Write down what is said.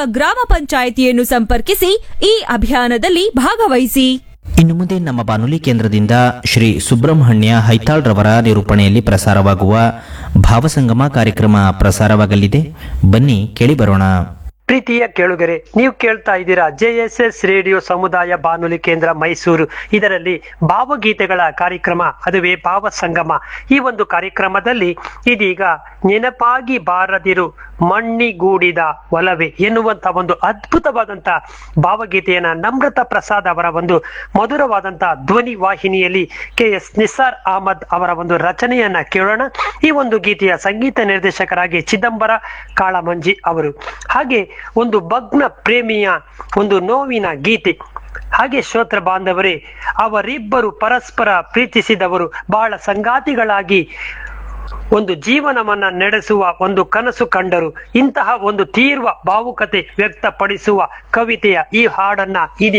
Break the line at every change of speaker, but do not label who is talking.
ನಿಮ್ಮ ಗ್ರಾಮ ಪಂಚಾಯಿತಿಯನ್ನು ಸಂಪರ್ಕಿಸಿ ಈ ಅಭಿಯಾನದಲ್ಲಿ ಭಾಗವಹಿಸಿ
ಇನ್ನು ಮುಂದೆ ನಮ್ಮ ಬಾನುಲಿ ಕೇಂದ್ರದಿಂದ ಶ್ರೀ ಸುಬ್ರಹ್ಮಣ್ಯ ಹೈತಾಳ್ ರವರ ನಿರೂಪಣೆಯಲ್ಲಿ ಪ್ರಸಾರವಾಗುವ ಭಾವಸಂಗಮ ಕಾರ್ಯಕ್ರಮ ಪ್ರಸಾರವಾಗಲಿದೆ ಬನ್ನಿ ಕೇಳಿ ಬರೋಣ
ಪ್ರೀತಿಯ ಕೇಳುಗರೆ ನೀವು ಕೇಳ್ತಾ ಇದ್ದೀರಾ ಜೆ ಎಸ್ ಎಸ್ ರೇಡಿಯೋ ಸಮುದಾಯ ಬಾನುಲಿ ಕೇಂದ್ರ ಮೈಸೂರು ಇದರಲ್ಲಿ ಭಾವಗೀತೆಗಳ ಕಾರ್ಯಕ್ರಮ ಅದುವೇ ಭಾವ ಸಂಗಮ ಈ ಒಂದು ಕಾರ್ಯಕ್ರಮದಲ್ಲಿ ಇದೀಗ ನೆನಪಾಗಿ ಬಾರದಿರು ಮಣ್ಣಿಗೂಡಿದ ಒಲವೆ ಎನ್ನುವಂತ ಒಂದು ಅದ್ಭುತವಾದಂತ ಭಾವಗೀತೆಯನ್ನ ನಮ್ರತ ಪ್ರಸಾದ್ ಅವರ ಒಂದು ಮಧುರವಾದಂತ ಧ್ವನಿ ವಾಹಿನಿಯಲ್ಲಿ ಕೆ ಎಸ್ ನಿಸಾರ್ ಅಹಮದ್ ಅವರ ಒಂದು ರಚನೆಯನ್ನ ಕೇಳೋಣ ಈ ಒಂದು ಗೀತೆಯ ಸಂಗೀತ ನಿರ್ದೇಶಕರಾಗಿ ಚಿದಂಬರ ಕಾಳಮಂಜಿ ಅವರು ಹಾಗೆ ಒಂದು ಭಗ್ನ ಪ್ರೇಮಿಯ ಒಂದು ನೋವಿನ ಗೀತೆ ಹಾಗೆ ಶ್ರೋತ್ರ ಬಾಂಧವರೇ ಅವರಿಬ್ಬರು ಪರಸ್ಪರ ಪ್ರೀತಿಸಿದವರು ಬಹಳ ಸಂಗಾತಿಗಳಾಗಿ ಒಂದು ಜೀವನವನ್ನ ನಡೆಸುವ ಒಂದು ಕನಸು ಕಂಡರು ಇಂತಹ ಒಂದು ತೀರ್ವ ಭಾವುಕತೆ ವ್ಯಕ್ತಪಡಿಸುವ ಕವಿತೆಯ ಈ ಹಾಡನ್ನ ಇದೀಗ